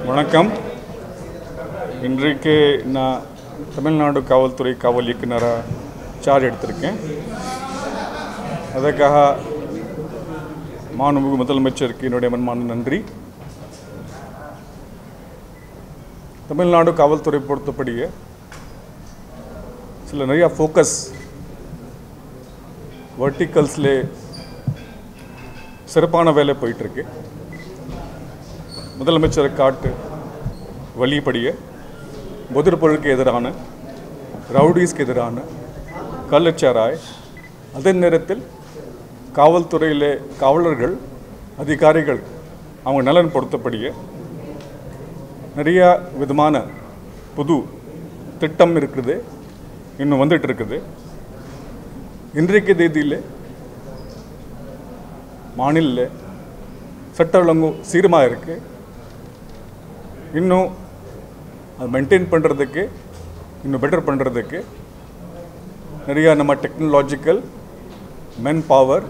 வணக்கம் இன்றைக்கு நான் தமிழ்நாடு காவல்துறை காவல் இயக்குனராக சார்ஜ் எடுத்திருக்கேன் அதற்காக மாண்புமிகு முதலமைச்சருக்கு என்னுடைய மன்மான நன்றி தமிழ்நாடு காவல்துறை பொறுத்தபடியே சில நிறையா ஃபோக்கஸ் வெர்டிக்கல்ஸ்லே சிறப்பான வேலை போயிட்டுருக்கு முதலமைச்சரை காட்டு வழிபடிய பொதுப்பொருளுக்கு எதிரான ரவுடிஸ்க்கு எதிரான கள்ளச்சாராய் அதே நேரத்தில் காவல்துறையிலே காவலர்கள் அதிகாரிகள் அவங்க நலன் பொறுத்தபடியே நிறையா விதமான புது திட்டம் இருக்குது இன்னும் வந்துட்டு இருக்குது இன்றைக்கு தேதியில் மாநில சட்ட ஒழுங்கு சீரமாக இருக்குது இன்னும் அது மெயின்டைன் பண்ணுறதுக்கு இன்னும் பெட்டர் பண்ணுறதுக்கு நிறையா நம்ம டெக்னாலஜிக்கல் மென் பவர்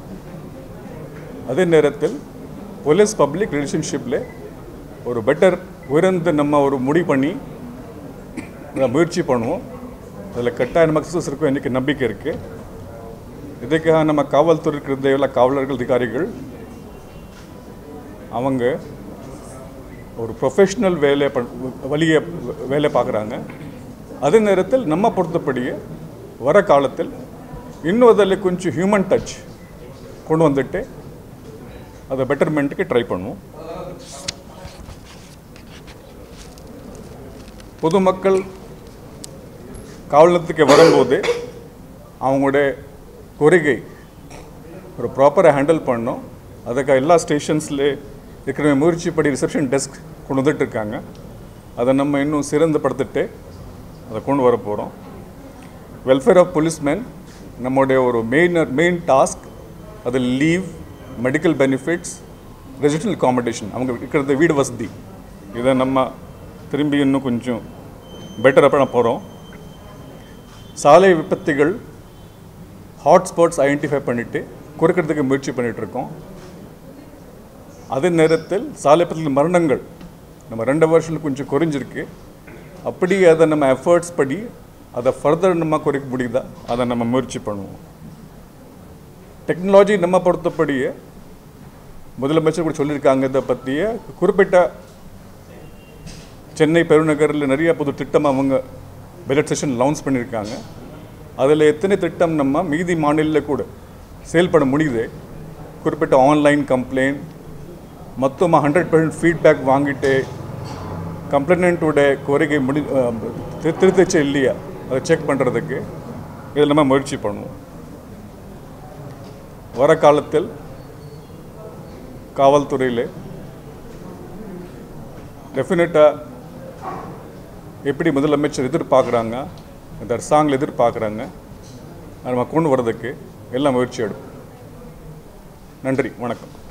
அதே நேரத்தில் போலீஸ் பப்ளிக் ரிலேஷன்ஷிப்பில் ஒரு பெட்டர் உயர்ந்து நம்ம ஒரு முடிவு பண்ணி அதை முயற்சி பண்ணுவோம் அதில் கட்டாய நமக்கு சக்ஸஸ் இருக்கும் எனக்கு நம்பிக்கை இருக்குது இதுக்காக நம்ம காவல்துறை இருக்கிற எல்லா காவலர்கள் அதிகாரிகள் அவங்க ஒரு ப்ரொஃபஷ்னல் வேலை பண் வழியை வேலை பார்க்குறாங்க அதே நேரத்தில் நம்ம பொறுத்தபடியே வர காலத்தில் இன்னும் அதில் கொஞ்சம் ஹியூமன் டச் கொண்டு வந்துட்டு அதை பெட்டர்மெண்ட்டுக்கு ட்ரை பண்ணுவோம் பொதுமக்கள் காவலத்துக்கு வரும்போது அவங்களுடைய கோரிக்கை ஒரு ப்ராப்பராக ஹேண்டில் பண்ணோம் அதுக்காக எல்லா ஸ்டேஷன்ஸில் இருக்கிற முயற்சிப்படி ரிசப்ஷன் டெஸ்க் கொண்டு வந்துட்டு இருக்காங்க அதை நம்ம இன்னும் சிறந்தப்படுத்திட்டு அதை கொண்டு வர போகிறோம் வெல்ஃபேர் ஆஃப் போலீஸ்மேன் நம்முடைய ஒரு மெயின் மெயின் டாஸ்க் அது leave medical benefits resident accommodation அவங்க இருக்கிறது வீடு வசதி இதை நம்ம திரும்பி இன்னும் கொஞ்சம் பெட்டராக பண்ண போகிறோம் சாலை விபத்துகள் ஹாட்ஸ்பாட்ஸ் ஐடென்டிஃபை பண்ணிவிட்டு குறைக்கிறதுக்கு முயற்சி பண்ணிகிட்டு இருக்கோம் அதே நேரத்தில் சாலை விபத்தில் மரணங்கள் நம்ம ரெண்டு வருஷத்தில் கொஞ்சம் குறைஞ்சிருக்கு அப்படி அதை நம்ம எஃபர்ட்ஸ் படி அதை ஃபர்தர் நம்ம குறைக்க முடியுதா அதை நம்ம முயற்சி பண்ணுவோம் டெக்னாலஜி நம்ம பொறுத்தபடியே முதலமைச்சர் கூட சொல்லியிருக்காங்க இதை பற்றிய குறிப்பிட்ட சென்னை பெருநகரில் நிறைய புது திட்டம் அவங்க பட்ஜெட் செஷன் லான்ச் பண்ணியிருக்காங்க அதில் எத்தனை திட்டம் நம்ம மீதி மாநிலில் கூட செயல்பட முடியுது குறிப்பிட்ட ஆன்லைன் கம்ப்ளைண்ட் மொத்தமாக ஹண்ட்ரட் பர்சன்ட் ஃபீட்பேக் வாங்கிட்டு கம்ப்ளைண்ட்டோட கோரிக்கை முடி அஹ், திரு- திருத்துச்சு இல்லையா அதை செக் பண்ணுறதுக்கு இதில் நம்ம முயற்சி பண்ணுவோம் வர காலத்தில் காவல்துறையில் டெஃபினட்டாக எப்படி முதலமைச்சர் எதிர்பார்க்குறாங்க இந்த அரசாங்கம் எதிர்பார்க்குறாங்க நம்ம கொண்டு வர்றதுக்கு எல்லாம் முயற்சி எடுப்போம் நன்றி வணக்கம்